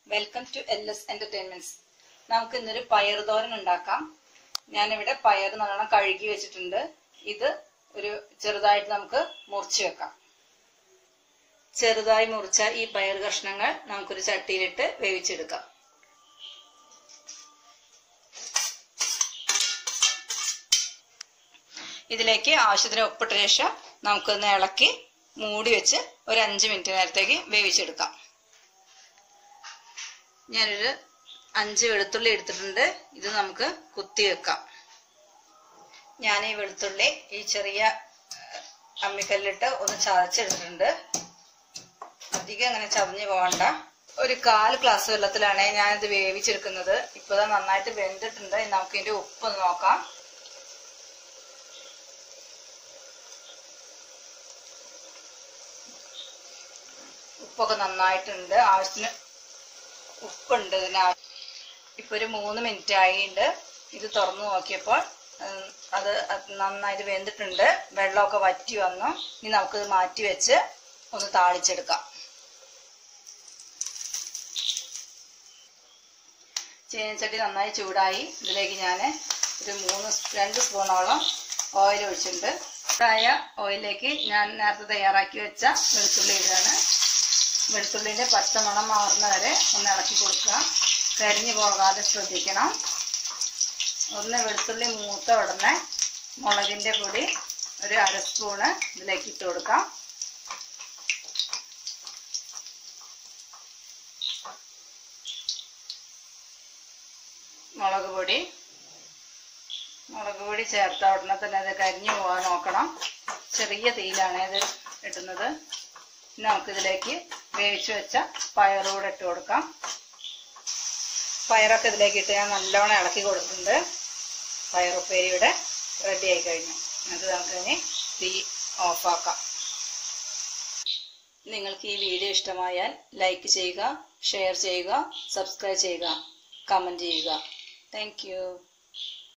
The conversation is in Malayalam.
welcome to L S entertainments നമുക്ക് ഇന്നൊരു പയർ തോരൻ ഉണ്ടാക്കാം ഞാനിവിടെ പയർ നല്ലോണം കഴുകി വെച്ചിട്ടുണ്ട് ഇത് ഒരു ചെറുതായിട്ട് നമുക്ക് മുറിച്ച് വെക്കാം ചെറുതായി മുറിച്ച ഈ പയർ കഷ്ണങ്ങൾ നമുക്കൊരു ചട്ടിയിലിട്ട് വേവിച്ചെടുക്കാം ഇതിലേക്ക് ആവശ്യത്തിന് ഉപ്പിട്ട ശേഷം നമുക്കൊന്ന് ഇളക്കി മൂടി വെച്ച് ഒരു അഞ്ച് മിനിറ്റ് നേരത്തേക്ക് വേവിച്ചെടുക്കാം ഞാനൊരു അഞ്ച് വെളുത്തുള്ളി എടുത്തിട്ടുണ്ട് ഇത് നമുക്ക് കുത്തി വെക്കാം ഞാൻ ഈ വെളുത്തുള്ളി ഈ ചെറിയ അമ്മിക്കല്ലിട്ട് ഒന്ന് ചതച്ചെടുത്തിട്ടുണ്ട് അധികം അങ്ങനെ ചതഞ്ഞു പോകണ്ട ഒരു കാൽ ഗ്ലാസ് വെള്ളത്തിലാണ് ഞാനിത് വേവിച്ചെടുക്കുന്നത് ഇപ്പൊ നന്നായിട്ട് വെന്തിട്ടുണ്ട് നമുക്ക് ഇതിന്റെ ഉപ്പ് ഒന്ന് നോക്കാം ഉപ്പൊക്കെ നന്നായിട്ടുണ്ട് ആവശ്യത്തിന് ഉപ്പുണ്ട് ഇതിന് ഇപ്പൊ ഒരു മൂന്ന് മിനിറ്റ് ആയിട്ടുണ്ട് ഇത് തുറന്നു നോക്കിയപ്പോൾ അത് നന്നായിട്ട് വെന്തിട്ടുണ്ട് വെള്ളമൊക്കെ വറ്റി വന്നു ഇനി നമുക്കിത് മാറ്റി വെച്ച് ഒന്ന് താളിച്ചെടുക്കാം ചീനച്ചട്ടി നന്നായി ചൂടായി ഇതിലേക്ക് ഞാൻ ഒരു മൂന്ന് രണ്ട് സ്പൂണോളം ഓയിൽ ഒഴിച്ചിട്ടുണ്ട് ചൂടായ ഓയിലേക്ക് ഞാൻ നേരത്തെ തയ്യാറാക്കി വെച്ച വെളുത്തുള്ളി ഇടുകയാണ് വെളുത്തുള്ളിന്റെ പച്ചമണം മാറുന്ന വരെ ഒന്ന് ഇളക്കി കൊടുക്കുക കരിഞ്ഞു പോകാതെ ശ്രദ്ധിക്കണം ഒന്ന് വെളുത്തുള്ളി മൂത്ത ഉടനെ മുളകിന്റെ പൊടി ഒരു അര സ്പൂണ് ഇതിലേക്ക് ഇട്ട് കൊടുക്കാം മുളക് പൊടി മുളക് പൊടി ചേർത്ത ഉടനെ തന്നെ അത് കരിഞ്ഞു പോകാൻ നോക്കണം ചെറിയ തീയിലാണ് ഇത് ഇടുന്നത് നമുക്കിതിലേക്ക് വേവിച്ച് വെച്ച പയറൂടെ ഇട്ട് കൊടുക്കാം പയറൊക്കെ ഇതിലേക്ക് ഇട്ട് ഞാൻ നല്ലോണം ഇളക്കി കൊടുത്തിട്ടുണ്ട് പയറുപ്പേരി ഇവിടെ റെഡി ആയി കഴിഞ്ഞു എന്നിട്ട് നമുക്കിനി തീ ഓഫാക്കാം നിങ്ങൾക്ക് ഈ വീഡിയോ ഇഷ്ടമായാൽ ലൈക്ക് ചെയ്യുക ഷെയർ ചെയ്യുക സബ്സ്ക്രൈബ് ചെയ്യുക കമൻറ്റ് ചെയ്യുക താങ്ക്